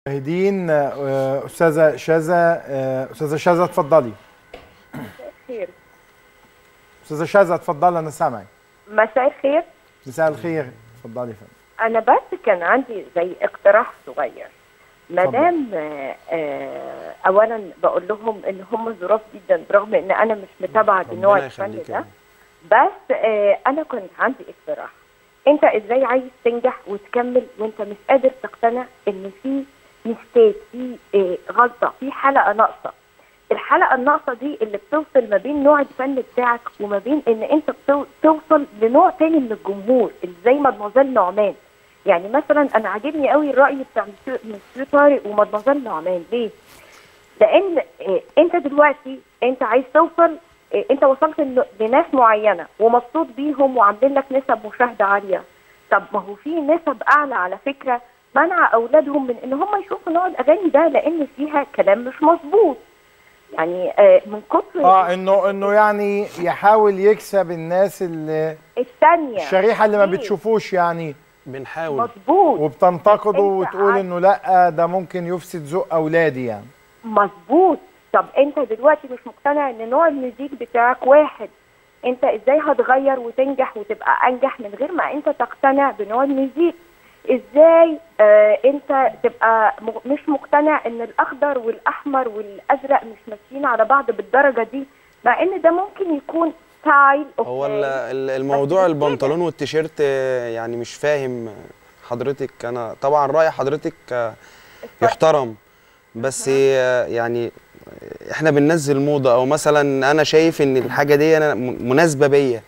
مشاهدين آه، استاذه شاذه آه، استاذه شاذه اتفضلي خير استاذه شاذه اتفضلي انا سامعك مساء الخير مساء الخير اتفضلي يا فندم انا بس كان عندي زي اقتراح صغير ما اتفضل. دام آه، آه، اولا بقول لهم ان هم ظراف جدا برغم ان انا مش متابعه بنوع ربنا الفن يخليك يا ده رب. بس آه، انا كنت عندي اقتراح انت ازاي عايز تنجح وتكمل وانت مش قادر تقتنع ان في ميستيك في آه، غلطه في حلقه ناقصه الحلقه الناقصه دي اللي بتوصل ما بين نوع الفن بتاعك وما بين ان انت بتو- توصل لنوع تاني من الجمهور اللي زي مدموزيل نعمان يعني مثلا انا عاجبني قوي الراي بتاع مسيو مسيو طارق ومدموزيل نعمان ليه؟ لان آه، انت دلوقتي انت عايز توصل آه، انت وصلت ل- لناس معينه ومبسوط بيهم وعاملين لك نسب مشاهده عاليه طب ما هو في نسب اعلى على فكره منع اولادهم من ان هم يشوفوا نوع الاغاني ده لان فيها كلام مش مظبوط يعني آه، من كتر اه انه انه يعني يحاول يكسب الناس اللي الثانيه الشريحه اللي ما ليه؟ بتشوفوش يعني بنحاول مظبوط وبتنتقده أنت وتقول عارف- انه لا ده ممكن يفسد ذوق اولادي يعني مظبوط طب انت دلوقتي مش مقتنع ان نوع المزيج بتاعك واحد انت ازاي هتغير وتنجح وتبقى انجح من غير ما انت تقتنع بنوع المزيج ازاي آه انت تبقى م- مش مقتنع ان الاخضر والاحمر والازرق مش ماشيين على بعض بالدرجه دي مع ان ده ممكن يكون ستايل هو ال- ال- الموضوع بس مش البنطلون والتيشيرت آه، يعني مش فاهم حضرتك انا طبعا راي حضرتك آه، يحترم بس آه، يعني احنا بننزل موضه او مثلا انا شايف ان الحاجه دي انا م- مناسبه بيا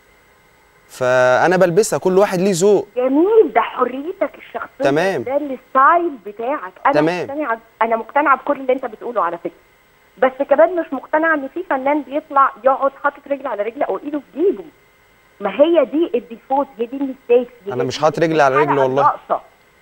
فانا بلبسها كل واحد ليه ذوق جميل ده حريتك الشخصيه تمام. ده الستايل بتاعك انا تمام. مقتنعه انا مقتنعه بكل اللي انت بتقوله على فكره بس كمان مش مقتنعه ان في فنان بيطلع يقعد حاطط رجل على رجل او ايده في جيبه ما هي دي الديفوت هي دي الميستيكس هي أنا دي مش حاطط رجلي على رجل الحلقة والله. الناقصة.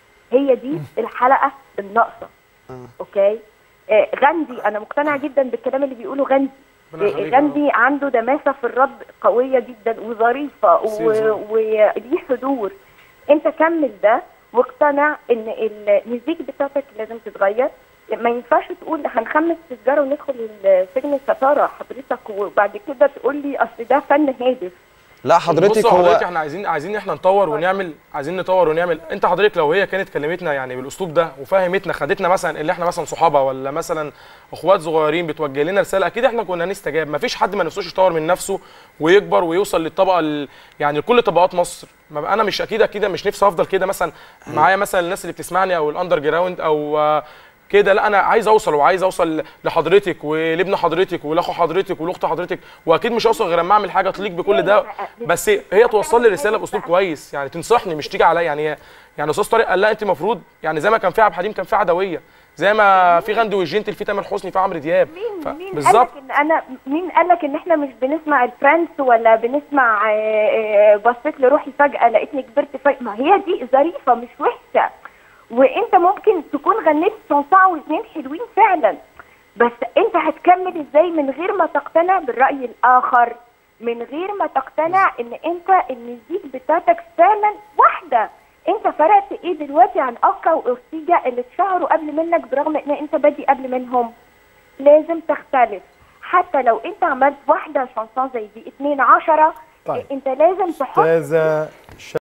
هي دي الحلقه الناقصه آه. اوكي آه غاندي انا مقتنعه جدا بالكلام اللي بيقوله غاندي ربنا آه، يخليك غاندي عنده دماسه في الرد قويه جدا وظريفه و- سيزون. وليه حضور انت كمل ده واقتنع ان الميوزيك بتاعتك لازم تتغير ما ينفعش تقول هنخمس سيجاره وندخل السجن الستاره حضرتك وبعد كده تقول لي اصل ده فن هادف لا حضرتك بصوا هو حضرتك احنا عايزين عايزين احنا نطور ونعمل عايزين نطور ونعمل انت حضرتك لو هي كانت كلمتنا يعني بالاسلوب ده وفهمتنا خدتنا مثلا اللي احنا مثلا صحابه ولا مثلا اخوات صغيرين بتوجه لنا رساله اكيد احنا كنا نستجاب مفيش حد ما نفسوش يطور من نفسه ويكبر ويوصل للطبقه ال... يعني لكل طبقات مصر ما انا مش اكيد اكيد مش نفسي افضل كده مثلا معايا مثلا الناس اللي بتسمعني او الاندر جراوند او آه، كده لا انا عايز اوصل وعايز اوصل لحضرتك ولابن حضرتك ولاخو حضرتك ولاخت حضرتك واكيد مش هوصل غير لما اعمل حاجه تليق بكل ده بس هي توصل لي رساله باسلوب كويس يعني تنصحني مش تيجي عليا يعني يعني استاذ طارق قال لا انت المفروض يعني زي ما كان في عبد الحليم كان في عدويه زي ما في غاندي والجنتل في تامر حسني في عمرو دياب ف- مين مين بالظبط قالك ان انا مين قالك ان احنا مش بنسمع الفرنس ولا بنسمع آه، آه، بصيت لروحي فجأة لقيتني كبرت فجأة ما هي دي ظريفة مش وحشة وانت ممكن تكون غنيت صنصعة واثنين حلوين فعلا بس انت هتكمل ازاي من غير ما تقتنع بالرأي الاخر من غير ما تقتنع ان انت المزيج بتاعتك فعلا واحدة انت فرقت ايه دلوقتي عن اوكا واورتيجا اللي اتشهروا قبل منك برغم ان انت بادي قبل منهم لازم تختلف حتى لو انت عملت واحدة شانسون زي دي اتنين عشرة طيب. انت لازم تحط استاذه